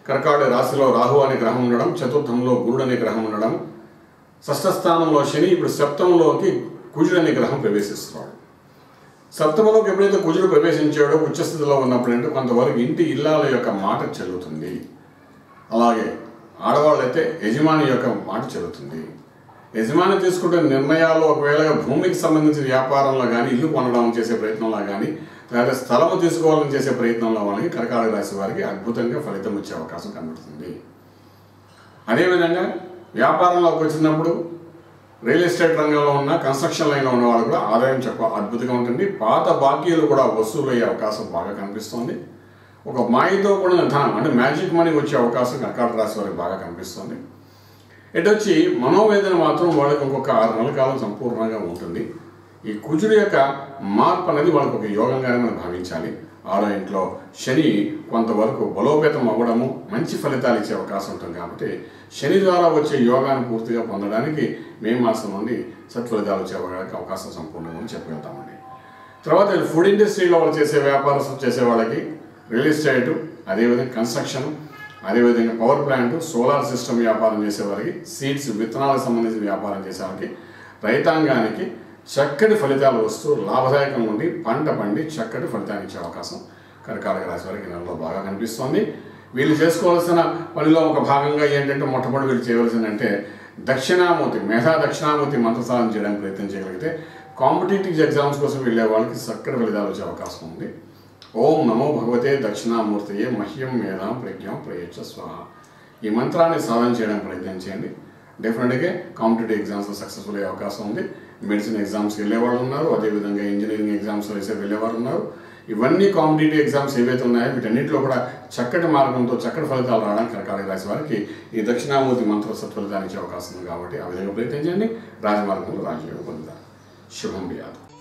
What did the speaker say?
కర్కాటక రాశిలో రాహు అనే గ్రహం ఉండడం చతుర్థంలో గురుడు అనే గ్రహం ఉండడం షష్ఠ స్థానంలో శని ఇప్పుడు సప్తమంలోకి కుజుడు అనే గ్రహం ప్రవేశిస్తున్నాడు సప్తమంలోకి ఎప్పుడైతే కుజుడు ప్రవేశించాడో ఉచ్చస్థితిలో ఉన్నప్పుడు అంటే కొంతవరకు ఇంటి ఇల్లాల యొక్క మాట చెల్లుతుంది అలాగే ఆడవాళ్ళైతే యజమాని యొక్క మాట చెల్లుతుంది యజమాని తీసుకుంటే నిర్ణయాలు ఒకవేళ భూమికి సంబంధించిన వ్యాపారంలో కానీ ఇల్లు కొనడం చేసే ప్రయత్నంలో కానీ లేదా స్థలము తీసుకోవాలని చేసే ప్రయత్నంలో వాళ్ళకి కర్కాటక రాశి వారికి అద్భుతంగా ఫలితం వచ్చే అవకాశం కనబడుతుంది అదేవిధంగా వ్యాపారంలోకి వచ్చినప్పుడు రియల్ ఎస్టేట్ రంగంలో ఉన్న కన్స్ట్రక్షన్ లైన్లో ఉన్న వాళ్ళు కూడా ఆదాయం చెప్ప అద్భుతంగా ఉంటుంది పాత బాకీలు కూడా వసూలు అయ్యే అవకాశం బాగా కనిపిస్తుంది ఒక మాయతో కూడిన ధనం అంటే మ్యాజిక్ మనీ వచ్చే అవకాశం కర్కాటక రాశి వారికి బాగా కనిపిస్తుంది ఇటు వచ్చి మనోవేదన మాత్రం వాళ్ళకి ఇంకొక ఆరు నెలల కాలం సంపూర్ణంగా ఉంటుంది ఈ కుజుడు యొక్క మార్పు అనేది వాళ్ళకి ఒక యోగంగానే మనం భావించాలి ఆరో ఇంట్లో శని కొంతవరకు బలోపేతం అవ్వడము మంచి ఫలితాలు ఇచ్చే అవకాశం ఉంటుంది కాబట్టి శని ద్వారా వచ్చే యోగాన్ని పూర్తిగా పొందడానికి మే మాసం నుండి సత్ఫలితాలు వచ్చే అవకాశం సంపూర్ణంగా ఉంది చెప్పగలుగుతామండి తర్వాత ఫుడ్ ఇండస్ట్రీలో వాళ్ళు చేసే వ్యాపారస్తులు చేసే వాళ్ళకి రియల్ ఎస్టేట్ అదేవిధంగా కన్స్ట్రక్షన్ అదేవిధంగా పవర్ ప్లాంట్ సోలార్ సిస్టమ్ వ్యాపారం చేసే వారికి సీడ్స్ విత్తనాలకు సంబంధించిన వ్యాపారం చేసే వారికి రైతాంగానికి చక్కటి ఫలితాలు వస్తూ లాభదాయకంగా ఉండి పంట పండి చక్కటి ఫలితాన్ని ఇచ్చే అవకాశం కర్కాటక రాశి వారికి ఈ నెలలో బాగా కనిపిస్తోంది వీళ్ళు చేసుకోవాల్సిన పనిలో ఒక భాగంగా ఏంటంటే మొట్టమొదటి వీళ్ళు చేయవలసిందంటే దక్షిణామూర్తి మేధా దక్షిణామూర్తి మంత్రసారం చేయడానికి ప్రయత్నం చేయగలిగితే కాంపిటేటివ్ ఎగ్జామ్స్ కోసం వెళ్ళే వాళ్ళకి చక్కటి ఫలితాలు వచ్చే అవకాశం ఉంది ఓం నమో భగవతే దక్షిణామూర్తియే మహ్యం మేధాం ప్రజ్ఞం ప్రయచ్చ స్వాహ ఈ మంత్రాన్ని సాధన చేయడానికి ప్రయత్నం చేయండి డెఫినెట్గా కాంపిటేటివ్ ఎగ్జామ్స్లో సక్సెస్ఫుల్ అయ్యే అవకాశం ఉంది మెడిసిన్ ఎగ్జామ్స్కి వెళ్ళేవాళ్ళు ఉన్నారు అదేవిధంగా ఇంజనీరింగ్ ఎగ్జామ్స్ వేసే వెళ్ళేవారు ఉన్నారు ఇవన్నీ కాంపిటేటివ్ ఎగ్జామ్స్ ఏవైతే ఉన్నాయో వీటన్నిటిలో కూడా చక్కటి మార్గంతో చక్కటి ఫలితాలు రావడానికి కర్కాటక రాశి వారికి ఈ దక్షిణామూర్తి మంత్ర సత్ఫలితాన్ని ఇచ్చే అవకాశం ఉంది కాబట్టి ఆ విధంగా ప్రయత్నం చేయండి రాజమార్గంలో రాజయోగం పొందుతారు శుభం వ్యాధం